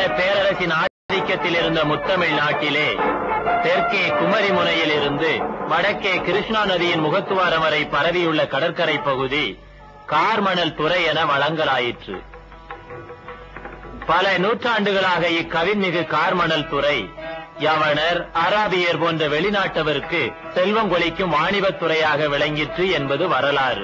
பேரரசின் ஆதிக்கத்தில் இருந்த முத்தமிழ் நாட்டிலே தெற்கே குமரி முனையில் இருந்து வடக்கே கிருஷ்ணா நதியின் முகத்துவாரம் வரை பரவியுள்ள கடற்கரை பகுதி கார்மணல் துறை என வழங்கலாயிற்று பல நூற்றாண்டுகளாக இக்கவின்மிகு கார்மணல் துறை யவனர் அராபியர் போன்ற வெளிநாட்டவருக்கு செல்வம் கொளிக்கும் வாணிபத் துறையாக விளங்கிற்று என்பது வரலாறு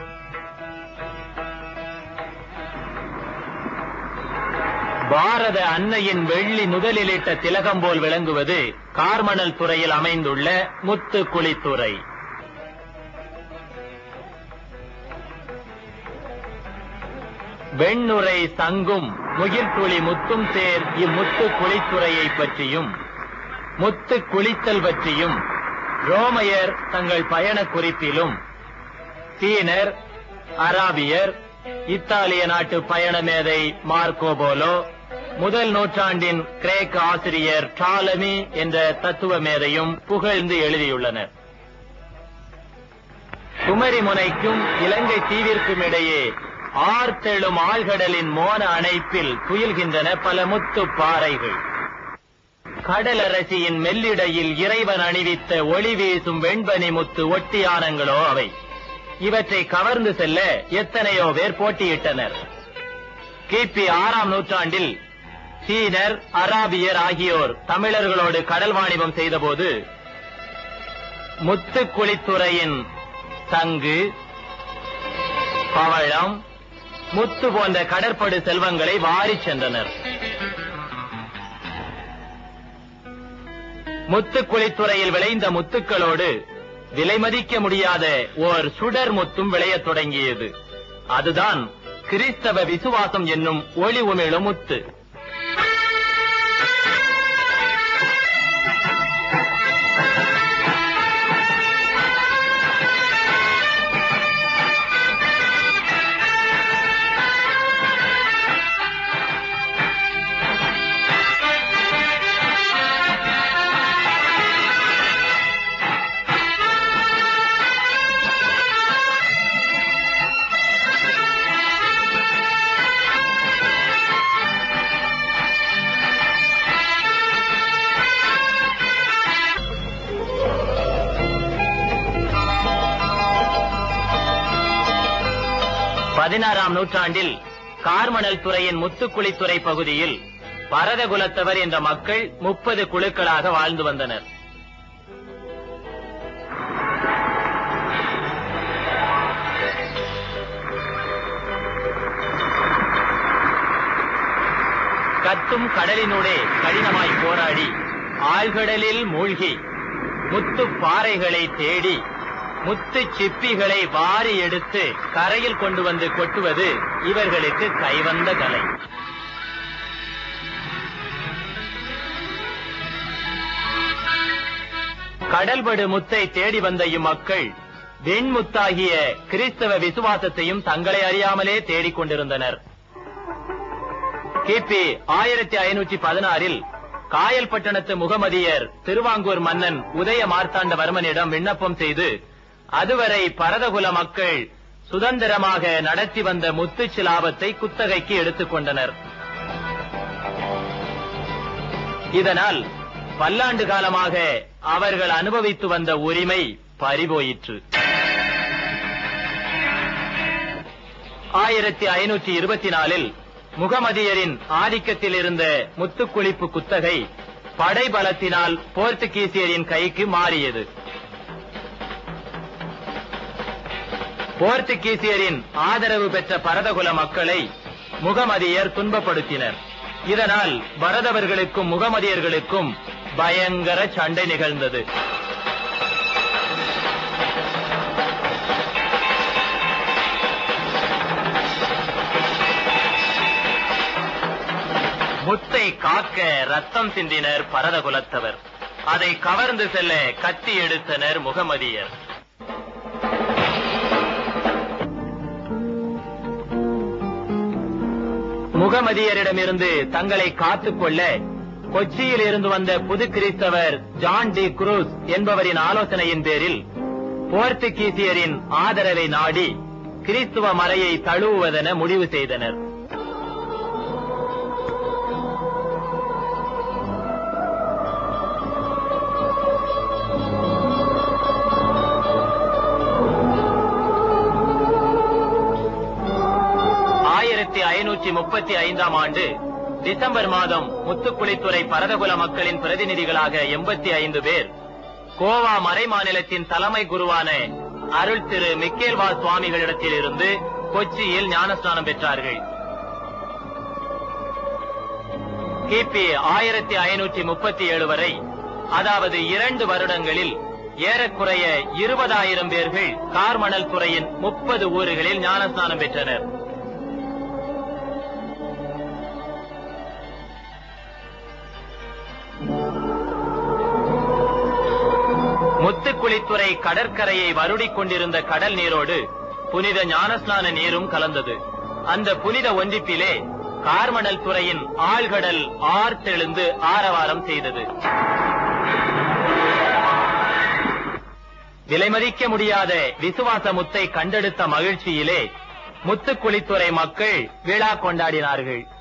பாரத அன்னையின் வெள்ளி நுதலிலிட்ட திலகம் போல் விளங்குவது கார்மணல் துறையில் அமைந்துள்ள முத்து குளித்துறை வெண்ணுரை சங்கும் முகில்துளி முத்தும் சேர் இம்முத்து குளித்துறையை பற்றியும் முத்து குளித்தல் பற்றியும் ரோமையர் தங்கள் பயண குறிப்பிலும் சீனர் அராபியர் இத்தாலிய நாட்டு பயண மேதை மார்க்கோ போலோ முதல் நூற்றாண்டின் கிரேக்க ஆசிரியர் டாலமி என்ற தத்துவ மேதையும் புகழ்ந்து எழுதியுள்ளனர் குமரி முனைக்கும் இலங்கை தீவிற்கும் இடையே ஆர்த்தெழும் ஆழ்கடலின் மோன அணைப்பில் துயில்கின்றன பல முத்து பாறைகள் கடலரசியின் மெல்லிடையில் இறைவன் அணிவித்த ஒளி வீசும் வெண்பனி முத்து ஒட்டியானங்களோ அவை இவற்றை கவர்ந்து செல்ல எத்தனையோ பேர் போட்டியிட்டனர் கிபி ஆறாம் நூற்றாண்டில் சீனர் அராபியர் ஆகியோர் தமிழர்களோடு கடல் வாணிபம் செய்தபோது முத்துக்குளித்துறையின் சங்கு பவழம் முத்து போன்ற கடற்படு செல்வங்களை வாரிச் சென்றனர் முத்துக்குளித்துறையில் விளைந்த முத்துக்களோடு விலைமதிக்க முடியாத ஓர் சுடர் முத்தும் விளையத் தொடங்கியது அதுதான் கிறிஸ்தவ விசுவாசம் என்னும் ஒளி உமிழும் முத்து பதினாறாம் நூற்றாண்டில் கார்மணல் துறையின் முத்துக்குளித்துறை பகுதியில் பரதகுலத்தவர் என்ற மக்கள் முப்பது குழுக்களாக வாழ்ந்து வந்தனர் கத்தும் கடலினூடே கடினமாய் போராடி ஆழ்கடலில் மூழ்கி முத்து பாறைகளை தேடி முத்து சிப்பிகளை வாரி எடுத்து கரையில் கொண்டு வந்து கொட்டுவது இவர்களுக்கு கைவந்த கலை கடல்படு முத்தை தேடி வந்த இம்மக்கள் வெண்முத்தாகிய கிறிஸ்தவ விசுவாசத்தையும் தங்களை அறியாமலே தேடிக் கொண்டிருந்தனர் கிபி ஆயிரத்தி ஐநூற்றி பதினாறில் காயல்பட்டணத்து முகமதியர் திருவாங்கூர் மன்னன் உதய மார்த்தாண்டவர்மனிடம் விண்ணப்பம் செய்து அதுவரை பரதகுல மக்கள் சுதந்திரமாக நடத்தி வந்த முத்து சிலாபத்தை குத்தகைக்கு எடுத்துக் கொண்டனர் இதனால் பல்லாண்டு காலமாக அவர்கள் அனுபவித்து வந்த உரிமை பறிபோயிற்று ஆயிரத்தி ஐநூற்றி இருபத்தி நாலில் முகமதியரின் ஆதிக்கத்தில் இருந்த முத்துக்குளிப்பு குத்தகை படைபலத்தினால் போர்த்துகீசியரின் கைக்கு மாறியது போர்த்துகீசியரின் ஆதரவு பெற்ற பரதகுல மக்களை முகமதியர் துன்பப்படுத்தினர் இதனால் பரதவர்களுக்கும் முகமதியர்களுக்கும் பயங்கர சண்டை நிகழ்ந்தது முத்தை காக்க ரத்தம் சிந்தினர் பரதகுலத்தவர் அதை கவர்ந்து செல்ல கத்தி எடுத்தனர் முகமதியர் முகமதியரிடமிருந்து தங்களை காத்துக் கொள்ள கொச்சியில் இருந்து வந்த புது கிறிஸ்தவர் ஜான் டி குரூஸ் என்பவரின் ஆலோசனையின் பேரில் போர்த்துகீசியரின் ஆதரவை நாடி கிறிஸ்துவ மலையை தழுவுவதென முடிவு செய்தனர் ஐநூற்றி முப்பத்தி ஐந்தாம் ஆண்டு டிசம்பர் மாதம் முத்துக்குளித்துறை பரதகுல மக்களின் பிரதிநிதிகளாக எண்பத்தி ஐந்து பேர் கோவா மறை மாநிலத்தின் தலைமை குருவான அருள் திரு மிக்கேல்வா சுவாமிகளிடத்தில் இருந்து கொச்சியில் ஞானஸ்நானம் பெற்றார்கள் கிபி ஆயிரத்தி ஐநூற்றி முப்பத்தி ஏழு வரை அதாவது இரண்டு வருடங்களில் ஏறக்குறைய இருபதாயிரம் பேர்கள் கார்மணல் துறையின் முப்பது ஊர்களில் ஞானஸ்நானம் பெற்றனர் முத்துக்குளித்துறை கடற்கரையை வருடிக் கொண்டிருந்த கடல் நீரோடு புனித ஞானஸ்நான நீரும் கலந்தது அந்த புனித ஒன்றிப்பிலே கார்மணல் துறையின் ஆழ்கடல் ஆர்த்தெழுந்து ஆரவாரம் செய்தது விலைமதிக்க முடியாத விசுவாச முத்தை கண்டெடுத்த மகிழ்ச்சியிலே முத்துக்குளித்துறை மக்கள் விழா கொண்டாடினார்கள்